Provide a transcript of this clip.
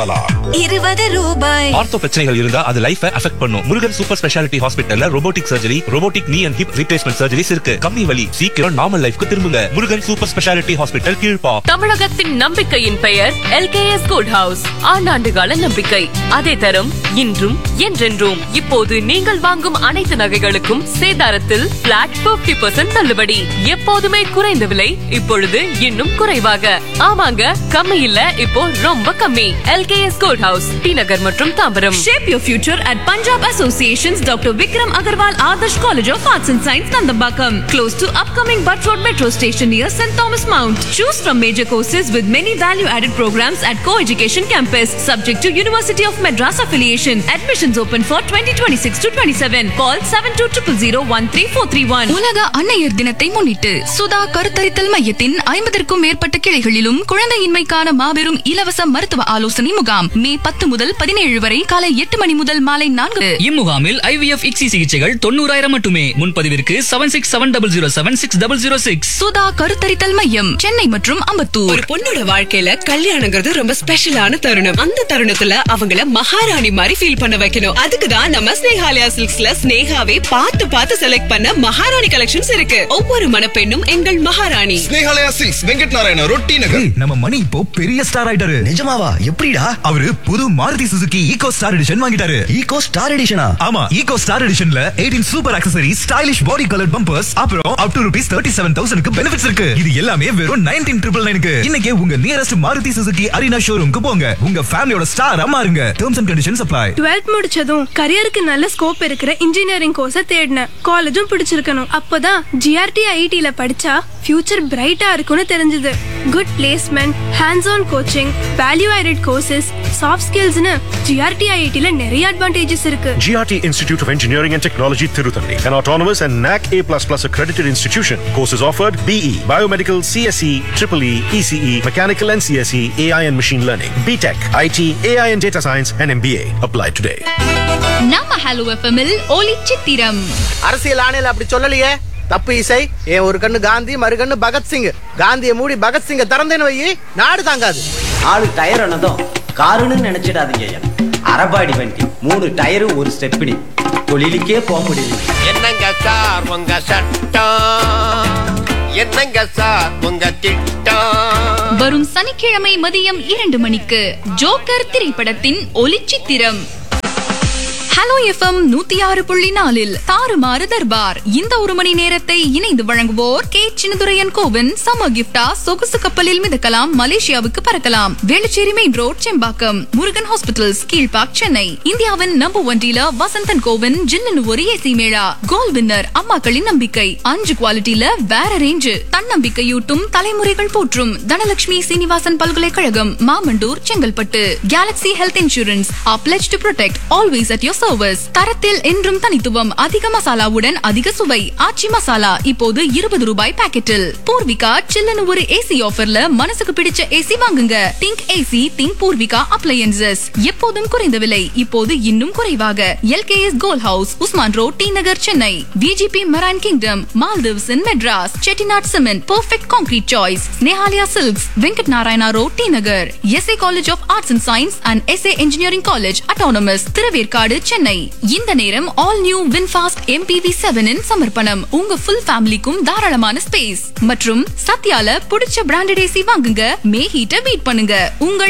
இருபது ரூபாய் ஆர்த்தோ பிரச்சனைகள் இருந்தா அது லைஃபை அஃபெக்ட் பண்ணும் முருகன் சூப்பர் ஸ்பெஷாலிட்டி ஹாஸ்பிட்டல்ல robotic surgery robotic knee and hip replacement surgeries இருக்கு கம்மி வலி சீக்கிரம் நார்மல் லைஃப்க்கு திரும்புங்க முருகன் சூப்பர் ஸ்பெஷாலிட்டி ஹாஸ்பிட்டல் கீழ்பா தமிழகத்தின் நம்பிக்கையின் பெயர் எல்கேஎஸ் குட் ஹவுஸ் ஆண்டாண்டுகால நம்பிக்கை அதே தரும் இன்றும் என்றென்றும் இப்போது நீங்கள் வாங்கும் அனைத்து நகைகளுக்கும் சேதாரத்தில் பிளாட் 50% தள்ளுபடி எப்போதுமே குறைந்த விலை இப்பொழுது இன்னும் குறைவாக ஆமாங்க கம்மி இல்ல இப்போ ரொம்ப கம்மி LKS good house T Nagar மற்றும் Tambaram Shape your future at Punjab Association's Dr. Vikram Agarwal Adarsh College of Arts and Science, Nandambakam, close to upcoming Butt Road Metro Station near St. Thomas Mount. Choose from major courses with many value-added programs at Co-Education Campus, subject to University of Madras affiliation. Admissions open for 2026 to 27. Call 7200013431. உலக அன்னையர் தினத்தை முன்னிட்டு சுதா கருத்தரித்தல் மையத்தின் ஐம்பதற்கும் மேற்பட்ட கிளைகளிலும் குழந்தையின்மைக்கான மாபெரும் இலவச மருத்துவ ஆலோசனை முகாம் மே பத்து முதல் பதினேழு வரை காலை எட்டு மணி முதல் மாலை நான்கு இம்முகாமில் ஐவிஎஃப் இக்ஸி சிகிச்சைகள் தொண்ணூறாயிரம் மட்டுமே முன்பதிவிற்கு seven six seven double zero seven six double zero six Sudha கருத்தரித்தல் மையம் சென்னை மற்றும் அம்பத்தூர் ஒரு பொண்ணோட வாழ்க்கையில கல்யாணங்கிறது ரொம்ப ஸ்பெஷலான தருணம் அந்த தருணத்துல அவங்கள மகாராணி மாதிரி ஃபீல் பண்ண வைக்கணும் அதுக்கு தான் நம்ம ஸ்னேகாலயா சில்க்ஸ்ல ஸ்னேகாவே பார்த்து பார்த்து செலக்ட் பண்ண மகாராணி கலெக்ஷன்ஸ் இருக்கு ஒவ்வொரு மணப்பெண்ணும் எங்கள் மகாராணி ஸ்னேகாலயா சில்க்ஸ் வெங்கட் நாராயண ரொட்டி நகர் நம்ம மணி இப்போ பெரிய ஸ்டார் ஆயிட்டாரு நிஜமாவா எப்படிடா அவரு புது Maruti Suzuki Eeco Star edition வாங்கிட்டாரு ஈகோ ஸ்டார் எடிஷனா ஆமா ஈகோ ஸ்டார் எடிஷன்ல 18 super accessory stylish body colour bumpers அப்புறம் up to rupees thirty seven தௌசண்ட்க்கு பெனிஃபிட்ஸ் இருக்கு இது எல்லாமே வெறும் நைன்டீன் ட்ரிபிள் நைனுக்கு இன்னைக்கே உங்க நியரஸ்ட் மாருதி சுசுகி அரினா ஷோரூம்க்கு போங்க உங்க ஃபேமிலியோட ஸ்டார் மாறுங்க terms and conditions apply twelfth முடிச்சதும் கரியருக்கு நல்ல ஸ்கோப் இருக்கிற இன்ஜினியரிங் கோர்ஸை தேடினேன் காலேஜும் பிடிச்சிருக்கணும் அப்பதான் ஜிஆர்டி ஐடில படிச்சா ஃபியூச்சர் பிரைட்டா இருக்கும்னு தெரிஞ்சது good placement hands on coaching value added courses soft ஸ்கில்ஸ்னு ஜிஆர்டி ஐடில நிறைய அட்வான்டேஜஸ் இருக்கு GRT Institute of Engineering and Technology, Tiruthalli, an autonomous and NAC A++ accredited institution. Courses offered BE, Biomedical, CSE, EEE, ECE, Mechanical and CSE, AI and Machine Learning, BTech, IT, AI and Data Science, and MBA. Apply today. நம்ம hello எஃப்எம்மில் ஒலி சித்திரம் அரசியல் ஆணையில் அப்படி சொல்லலையே தப்பு இசை என் ஒரு கண்ணு காந்தி மறு கண்ணு பகத்சிங் காந்தியை மூடி பகத்சிங்க திறந்தேன்னு வை நாடு தாங்காது ஆளு டயர் ஆனதும் காருன்னு நினைச்சிடாதீங்க ஐயா அரபாடி வண்டி மூணு டயரு ஒரு ஸ்டெப்பினி தொழிலுக்கே போக முடியல என்னங்க சார் உங்க சட்டம் என்னங்க சார் உங்க திட்டம் வரும் சனிக்கிழமை மதியம் இரண்டு மணிக்கு ஜோக்கர் திரைப்படத்தின் ஒலிச்சித்திரம் ஹலோ எஃப்எம் நூத்தி ஆறு புள்ளி நாலில் தாறுமாறு தர்பார் இந்த ஒரு மணி நேரத்தை இணைந்து வழங்குவோர் கே சின்னதுரையன் கோவன் சம்மர் கிஃப்டா சொகுசு கப்பலில் மிதக்கலாம் மலேசியாவுக்கு பறக்கலாம் Velachery main road Sembakkam Murugan hospitals Kilpauk Chennai இந்தியாவின் நம்பர் ஒன் டீலர் வசந்தன் கோவன் ஜில்லுன்னு ஒரு ஏசி மேளா கோல் வின்னர் அம்மாக்களின் நம்பிக்கை அஞ்சு குவாலிட்டியில வேற ரேஞ்சு தன்னம்பிக்கையூட்டும் தலைமுறைகள் போற்றும் தனலட்சுமி சீனிவாசன் பல்கலைக்கழகம் Mamandur Chengalpattu galaxy health insurance pledge to protect always at your service தரத்தில் என்றும் தனித்துவம் அதிக மசாலாவுடன் அதிக சுவை ஆச்சி மசாலா இப்போது இருபது ரூபாய் பாக்கெட்டில் பூர்விகா சில்லுன்னு ஒரு ஏசி ஆஃபர்ல மனசுக்கு பிடிச்ச ஏசி வாங்குங்க think AC think Poorvika appliances எப்போதும் குறைந்த விலை இப்போது இன்னும் குறைவாக LKS gold house Usman road T Nagar Chennai VGP marine kingdom Maldives in Madras Chettinad cement perfect concrete choice Snehalaya silks Venkat Narayana road T Nagar SA college of arts and science and SA engineering college autonomous Thiruverkadu Chennai இந்த நேரம் all new VinFast MPV செவனின் சமர்ப்பணம் உங்க full ஃபேமிலிக்கும் தாராளமான space மற்றும் சத்யால பிடிச்ச branded AC வாங்குங்க மே ஹீட்டை பீட் பண்ணுங்க உங்கள்